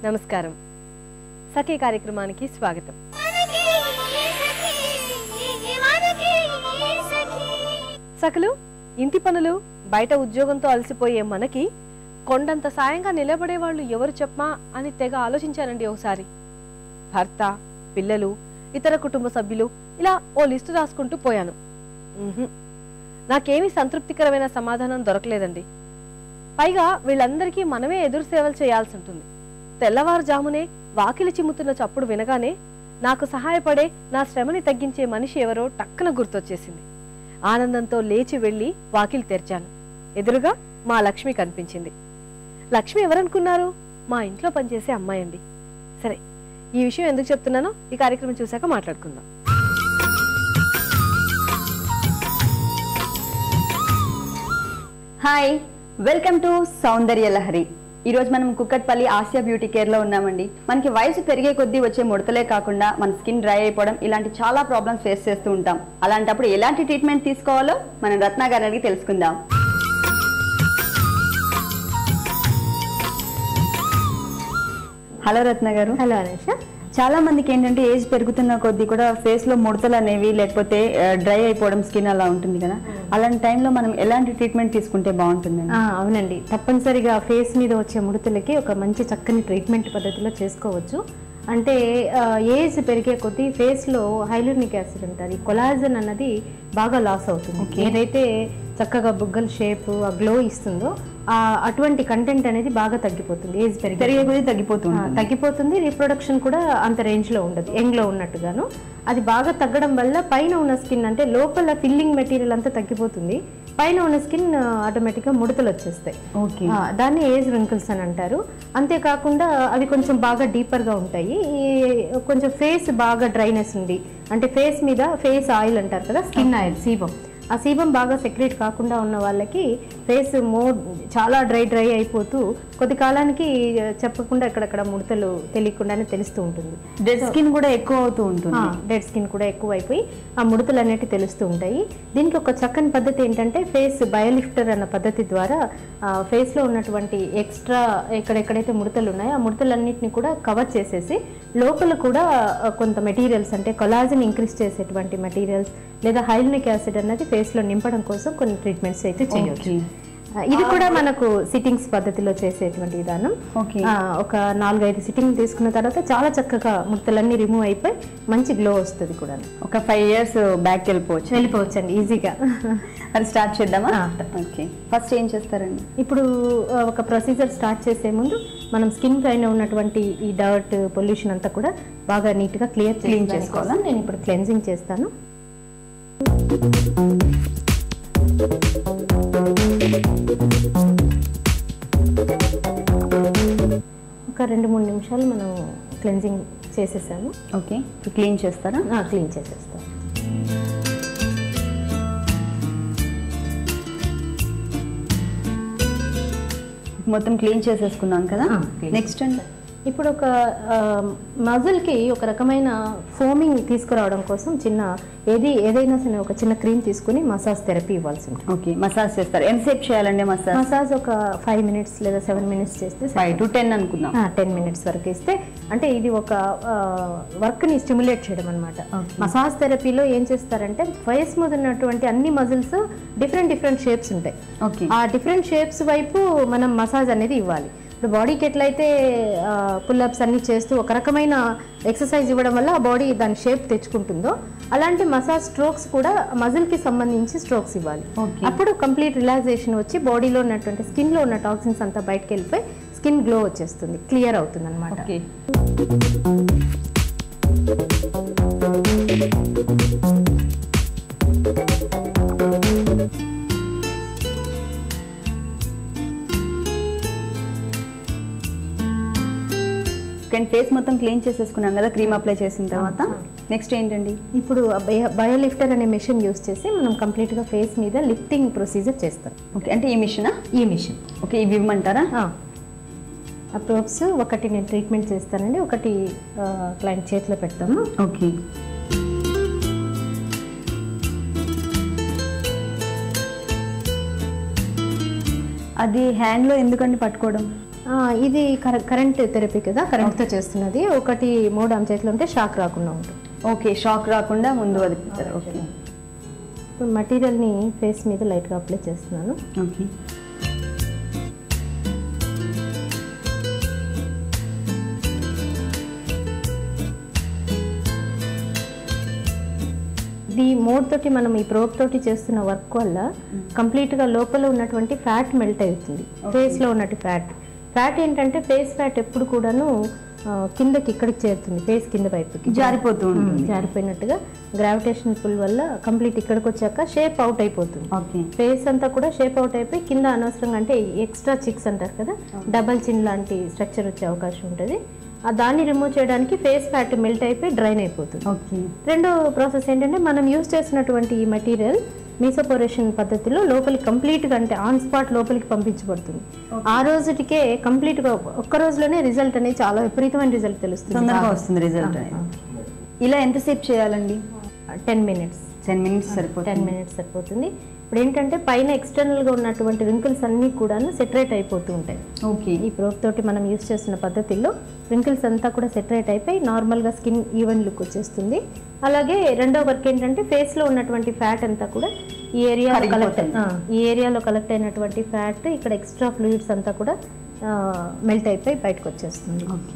నమస్కారం సఖీ కార్యక్రమానికి స్వాగతం సకలు ఇంటి పనులు బయట ఉద్యోగంతో అలసిపోయే మనకి కొండంత సాయంగా నిలబడే వాళ్ళు ఎవరు చెప్పమా అని తెగ ఆలోచించానండి ఒకసారి భర్త పిల్లలు ఇతర కుటుంబ సభ్యులు ఇలా ఓ లిస్టు రాసుకుంటూ పోయాను ఉహుం. నాకేమీ సంతృప్తికరమైన సమాధానం దొరకలేదండి పైగా వీళ్ళందరికీ మనమే ఎదురు సేవలు చేయాల్సి ఉంటుంది తెల్లవారుజామునే వాకిలి చిమ్ముతున్న చప్పుడు వినగానే నాకు సహాయపడే నా శ్రమని తగ్గించే మనిషి ఎవరో టక్కున గుర్తొచ్చేసింది ఆనందంతో లేచి వెళ్లి వాకిలి తెరిచాను ఎదురుగా మా లక్ష్మి కనిపించింది లక్ష్మి ఎవరనుకున్నారు మా ఇంట్లో పనిచేసే అమ్మాయి అండి సరే ఈ విషయం ఎందుకు చెప్తున్నానో ఈ కార్యక్రమం చూశాక మాట్లాడుకుందాం hi welcome to Soundarya Lahari ఈ రోజు మనం కుక్కట్పల్లి ఆసియా బ్యూటీ కేర్ లో ఉన్నామండి మనకి వయసు పెరిగే కొద్దీ వచ్చే ముడతలే కాకుండా మన స్కిన్ డ్రై అయిపోవడం ఇలాంటి చాలా ప్రాబ్లమ్స్ ఫేస్ చేస్తూ ఉంటాం అలాంటప్పుడు ఎలాంటి ట్రీట్మెంట్ తీసుకోవాలో మనం రత్న గారి అడిగి తెలుసుకుందాం హలో రత్న గారు హలో అనేష చాలా మందికి ఏంటంటే ఏజ్ పెరుగుతున్న కొద్దీ కూడా ఫేస్ లో ముడతలు అనేవి లేకపోతే డ్రై అయిపోవడం స్కిన్ అలా ఉంటుంది కదా అలాంటి టైంలో మనం ఎలాంటి ట్రీట్మెంట్ తీసుకుంటే బాగుంటుందండి ఆ, అవునండి తప్పనిసరిగా ఫేస్ మీద వచ్చే ముడతలకి ఒక మంచి చక్కని ట్రీట్మెంట్ పద్ధతిలో చేసుకోవచ్చు అంటే ఆ, ఏజ్ పెరిగే కొద్దీ ఫేస్లో హైలోనిక్ యాసిడ్ ఉంటుంది కొలాజన్ అన్నది బాగా లాస్ అవుతుంది ఏదైతే చక్కగా బుగ్గల షేప్ ఆ గ్లో ఇస్తుందో ఆ అటువంటి కంటెంట్ అనేది బాగా తగ్గిపోతుంది ఏజ్ పెరిగే పెరిగే కొద్దీ తగ్గిపోతుంది ఆ, తగ్గిపోతుంది రీప్రొడక్షన్ కూడా అంత రేంజ్లో ఉండదు యంగ్లో ఉన్నట్టుగాను అది బాగా తగ్గడం వల్ల పైన ఉన్న స్కిన్ అంటే లోపల ఫిల్లింగ్ మెటీరియల్ అంతా తగ్గిపోతుంది పైన ఉన్న స్కిన్ ఆటోమేటిక్గా ముడతలు వచ్చేస్తాయి ఓకే ఆ, దాన్ని ఏజ్ రింకిల్స్ అని అంటారు అంతేకాకుండా అవి కొంచెం బాగా డీపర్గా ఉంటాయి ఈ కొంచెం ఫేస్ బాగా డ్రైనెస్ ఉంది అంటే ఫేస్ మీద ఫేస్ ఆయిల్ అంటారు కదా స్కిన్ ఆయిల్ సీబం ఆ సీబం బాగా సెక్రేట్ కాకుండా ఉన్న వాళ్ళకి ఫేస్ మో చాలా డ్రై డ్రై అయిపోతూ కొద్ది కాలానికి చెప్పకుండా ఎక్కడెక్కడ ముడతలు తెలియకుండానే తెలుస్తూ ఉంటుంది డెడ్ స్కిన్ కూడా ఎక్కువ అవుతూ ఉంటుంది డెడ్ స్కిన్ కూడా ఎక్కువ అయిపోయి ఆ ముడతలు అనేవి తెలుస్తూ ఉంటాయి దీనికి ఒక చక్కని పద్ధతి ఏంటంటే ఫేస్ బయోలిఫ్టర్ అన్న పద్ధతి ద్వారా ఫేస్లో ఉన్నటువంటి ఎక్స్ట్రా ఎక్కడెక్కడైతే ముడతలు ఉన్నాయో ఆ ముడతలన్నింటినీ కూడా కవర్ చేసేసి లోపల కూడా ఆ, కొంత మెటీరియల్స్ అంటే కొలాజిన్ ఇంక్రీజ్ చేసేటువంటి మెటీరియల్స్ లేదా హైల్నిక్ యాసిడ్ అన్నది ఫేస్లో నింపడం కోసం కొన్ని ట్రీట్మెంట్స్ అయితే చేయొచ్చు ఆ, ఇది కూడా మనకు సిట్టింగ్స్ పద్ధతిలో చేసేటువంటి విధానం ఓకే ఆ, ఒక నాలుగైదు సిట్టింగ్ తీసుకున్న తర్వాత చాలా చక్కగా ముడతలన్నీ రిమూవ్ అయిపోయి మంచి గ్లో వస్తుంది కూడా ఒక ఫైవ్ ఇయర్స్ బ్యాక్ వెళ్ళిపోవచ్చు వెళ్ళిపోవచ్చు అండి ఈజీగా అది స్టార్ట్ చేద్దామా ఆ. ఓకే ఫస్ట్ ఏం చేస్తారండి ఇప్పుడు ఆ, ఒక ప్రొసీజర్ స్టార్ట్ చేసే ముందు మనం స్కిన్ పైన ఉన్నటువంటి ఈ డర్ట్ పొల్యూషన్ అంతా కూడా బాగా నీట్గా క్లియర్ Clean క్లీన్ చేసుకోవాలా నేను ఇప్పుడు క్లెన్జింగ్ చేస్తాను ఒక రెండు మూడు నిమిషాలు మనం క్లెన్జింగ్ చేసేసాము ఓకే క్లీన్ చేస్తారా క్లీన్ చేసేస్తాం మొత్తం క్లీన్ చేసేసుకున్నాం కదా ఆ, clean. నెక్స్ట్ అండి ఇప్పుడు ఒక మజిల్కి ఒక రకమైన ఫోమింగ్ తీసుకురావడం కోసం చిన్న ఏది ఏదైనా సరే ఒక చిన్న క్రీమ్ తీసుకుని మసాజ్ థెరపీ ఇవ్వాల్సి ఉంటుంది ఓకే మసాజ్ చేస్తారు ఎంతసేపు చేయాలండి మసాజ్ మసాజ్ ఒక ఫైవ్ మినిట్స్ లేదా సెవెన్ మినిట్స్ చేస్తే ఫైవ్ టు టెన్ అనుకుందాం టెన్ మినిట్స్ వరకు ఇస్తే అంటే ఇది ఒక వర్క్ని స్టిమ్యులేట్ చేయడం అనమాట Okay. మసాజ్ థెరపీలో ఏం చేస్తారంటే ఫేస్ మీద ఉన్నటువంటి అన్ని మజిల్స్ డిఫరెంట్ డిఫరెంట్ షేప్స్ ఉంటాయి ఓకే ఆ డిఫరెంట్ షేప్స్ వైపు మనం మసాజ్ అనేది ఇవ్వాలి ఇప్పుడు బాడీకి ఎట్లయితే పుల్అప్స్ అన్ని చేస్తూ ఒక రకమైన ఎక్సర్సైజ్ ఇవ్వడం వల్ల ఆ బాడీ దాని షేప్ తెచ్చుకుంటుందో అలాంటి మసాజ్ స్ట్రోక్స్ కూడా మజిల్కి సంబంధించి స్ట్రోక్స్ ఇవ్వాలి Okay. అప్పుడు కంప్లీట్ రిలాక్సేషన్ వచ్చి బాడీలో ఉన్నటువంటి స్కిన్లో ఉన్న టాక్సిన్స్ అంతా బయటకు వెళ్ళిపోయి స్కిన్ గ్లో వచ్చేస్తుంది క్లియర్ అవుతుంది అనమాట ఓకే కానీ ఫేస్ మొత్తం క్లీన్ చేసేసుకున్నాం కదా క్రీమ్ అప్లై చేసిన తర్వాత నెక్స్ట్ ఏంటండి ఇప్పుడు బయోలిఫ్టర్ అనే మిషన్ యూస్ చేసి మనం కంప్లీట్గా ఫేస్ మీద లిఫ్టింగ్ ప్రొసీజర్ చేస్తాం ఓకే అంటే ఈ మిషనా ఈ మిషన్ ఓకే ఇవి ఇవ్వమంటారా ఆ ప్రోబ్స్ ఒకటి నేను ట్రీట్మెంట్ చేస్తానండి ఒకటి క్లయింట్ చేతిలో పెడతాము ఓకే అది హ్యాండ్లో ఎందుకండి పట్టుకోవడం ఆ, ఇది కర- కరెంట్ థెరపీ కదా కరెంట్తో చేస్తున్నది ఒకటి మూడు ఆమె చేతిలో ఉంటే షాక్ రాకుండా ఉంటుంది ఓకే షాక్ రాకుండా ముందు వదిలిపెడతారు ఓకే ఇప్పుడు మటీరియల్ని ఫేస్ మీద లైట్గా అప్లై చేస్తున్నాను ఓకే ఇది మోడ్ తోటి మనం ఈ ప్రోబ్ తోటి చేస్తున్న వర్క్ వల్ల కంప్లీట్ గా లోపల ఉన్నటువంటి ఫ్యాట్ మెల్ట్ అవుతుంది ఫేస్ లో ఉన్నట్టు ఫ్యాట్ ఫ్యాట్ ఏంటంటే ఫేస్ ఫ్యాట్ ఎప్పుడు కూడాను ఆ, కిందకి ఇక్కడికి చేరుతుంది ఫేస్ కింద వైపుకి జారిపోతూ ఉంటుంది ఉమ్, జారిపోయినట్టుగా గ్రావిటేషన్ పుల్ వల్ల కంప్లీట్ ఇక్కడికి వచ్చాక షేప్ అవుట్ అయిపోతుంది ఓకే ఫేస్ అంతా కూడా షేప్ అవుట్ అయిపోయి కింద అనవసరంగా అంటే ఎక్స్ట్రా చిక్స్ అంటారు కదా డబల్ చిన్ లాంటి స్ట్రక్చర్ వచ్చే అవకాశం ఉంటుంది ఆ దాన్ని రిమూవ్ చేయడానికి ఫేస్ ఫ్యాట్ మెల్ట్ అయిపోయి డ్రైన్ అయిపోతుంది ఓకే రెండో ప్రాసెస్ ఏంటంటే మనం యూజ్ చేసినటువంటి ఈ మెటీరియల్ మీసోపరేషన్ పద్ధతిలో లోపలికి కంప్లీట్గా అంటే ఆన్ స్పాట్ లోపలికి పంపించబడుతుంది ఆ రోజుటికే కంప్లీట్గా ఒక్క రోజులోనే రిజల్ట్ అనేది చాలా విపరీతమైన రిజల్ట్ తెలుస్తుంది తొందరగా వస్తుంది రిజల్ట్ అనేది ఇలా ఎంతసేపు చేయాలండి టెన్ మినిట్స్ టెన్ మినిట్స్ సరిపోతుంది టెన్ మినిట్స్ సరిపోతుంది ఇప్పుడు ఏంటంటే పైన ఎక్స్టర్నల్గా ఉన్నటువంటి రింకిల్స్ అన్నీ కూడాను సెటరేట్ అయిపోతూ ఉంటాయి ఓకే ఈ ప్రోప్ తోటి మనం యూస్ చేస్తున్న పద్ధతిలో రింకిల్స్ అంతా కూడా సెటరేట్ అయిపోయి నార్మల్గా స్కిన్ ఈవెన్ లుక్ వచ్చేస్తుంది అలాగే రెండో వర్క్ ఏంటంటే ఫేస్లో ఉన్నటువంటి ఫ్యాట్ అంతా కూడా ఈ ఏరియాలో కలెక్ట్ ఈ ఏరియాలో కలెక్ట్ అయినటువంటి ఫ్యాట్ ఇక్కడ ఎక్స్ట్రా ఫ్లూయిడ్స్ అంతా కూడా మెల్ట్ అయిపోయి బయటకు వచ్చేస్తుంది ఓకే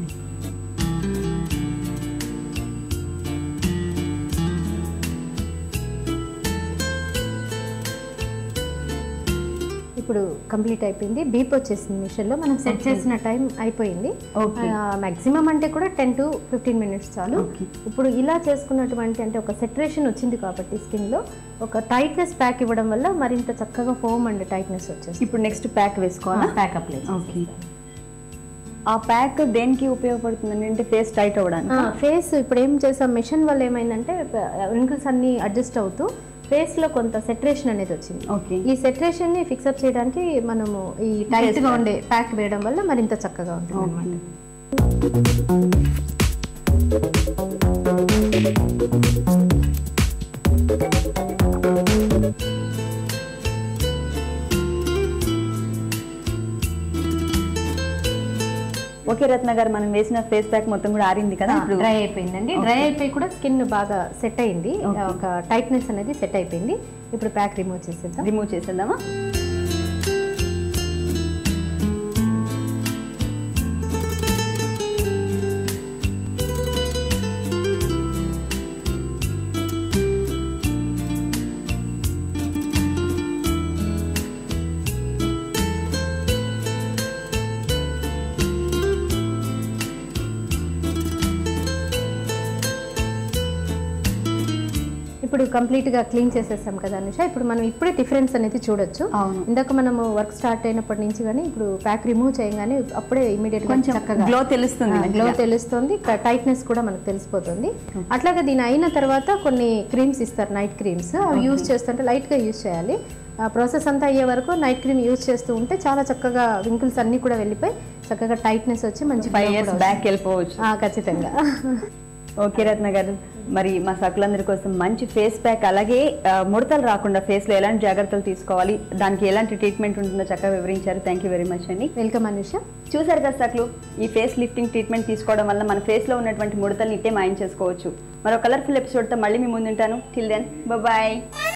ఇప్పుడు కంప్లీట్ అయిపోయింది బీప్ వచ్చేసింది మిషన్లో మనం సెట్ చేసిన టైం అయిపోయింది Okay. మ్యాక్సిమం అంటే కూడా టెన్ టు ఫిఫ్టీన్ మినిట్స్ చాలు Okay. ఇప్పుడు ఇలా చేసుకున్నటువంటి అంటే ఒక సెటరేషన్ వచ్చింది కాబట్టి స్కిన్లో ఒక టైట్నెస్ ప్యాక్ ఇవ్వడం వల్ల మరింత చక్కగా ఫోమ్ అండ్ టైట్నెస్ వచ్చేస్తుంది ఇప్పుడు నెక్స్ట్ ప్యాక్ వేసుకోవాలా ప్యాక్ అప్లై ఓకే ఆ ప్యాక్ దేనికి ఉపయోగపడుతుందండి అంటే ఫేస్ టైట్ అవ్వడానికి ఫేస్ ఇప్పుడు ఏం చేసాం మిషన్ వల్ల ఏమైందంటే రింకిల్స్ అన్ని అడ్జస్ట్ అవుతూ ఫేస్ లో కొంత సెటరేషన్ అనేది వచ్చింది ఓకే ఈ సెటరేషన్ ని ఫిక్సప్ చేయడానికి మనము ఈ టైట్ గా ఉండే ప్యాక్ వేయడం వల్ల మరింత చక్కగా ఉంటుంది అన్నమాట ఓకే రత్న గారు మనం వేసిన ఫేస్ ప్యాక్ మొత్తం కూడా ఆరింది కదా ఇప్పుడు డ్రై అయిపోయిందండి డ్రై అయిపోయి కూడా స్కిన్ బాగా సెట్ అయింది ఒక టైట్నెస్ అనేది సెట్ అయిపోయింది ఇప్పుడు ప్యాక్ రిమూవ్ చేసేద్దాం రిమూవ్ చేసేద్దామా ఇప్పుడు కంప్లీట్ గా క్లీన్ చేసేసాం కదా అనుష ఇప్పుడు మనం ఇప్పుడే డిఫరెన్స్ అనేది చూడొచ్చు అవును. ఇందాక మనము వర్క్ స్టార్ట్ అయినప్పటి నుంచి కానీ ఇప్పుడు ప్యాక్ రిమూవ్ చేయగానే అప్పుడే ఇమీడియట్ గా కొంచెం చక్కగా గ్లో తెలుస్తుంది గ్లో తెలుస్తుంది టైట్నెస్ కూడా మనకు తెలిసిపోతుంది అట్లాగే దీని అయిన తర్వాత కొన్ని క్రీమ్స్ ఇస్తారు నైట్ క్రీమ్స్ అవి యూజ్ చేస్తుంటే లైట్ గా యూజ్ చేయాలి ఆ ప్రాసెస్ అంతా అయ్యే వరకు నైట్ క్రీమ్ యూజ్ చేస్తూ ఉంటే చాలా చక్కగా వింకిల్స్ అన్ని కూడా వెళ్ళిపోయి చక్కగా టైట్నెస్ వచ్చి మంచి ఫైవ్ glow ఇయర్స్ కూడా బ్యాక్ వెళ్ళిపోవచ్చు వస్తుంది. ఆ, ఖచ్చితంగా ఓకే రత్న గారు మరి మా సకులందరి కోసం మంచి ఫేస్ ప్యాక్ అలాగే ఆ, ముడతలు రాకుండా ఫేస్ లో ఎలాంటి జాగ్రత్తలు తీసుకోవాలి దానికి ఎలాంటి ట్రీట్మెంట్ ఉంటుందో చక్కగా వివరించారు థ్యాంక్ యూ వెరీ మచ్ అండి వెల్కమ్ అనుష చూసారు కదా సక్లు ఈ ఫేస్ లిఫ్టింగ్ ట్రీట్మెంట్ తీసుకోవడం వల్ల మన ఫేస్ లో ఉన్నటువంటి ముడతల్ని ఇట్టే మాయం చేసుకోవచ్చు మరో కలర్ఫుల్ ఎపిసోడ్తో మళ్ళీ మీ ముందుంటాను టిల్ దెన్ బాయ్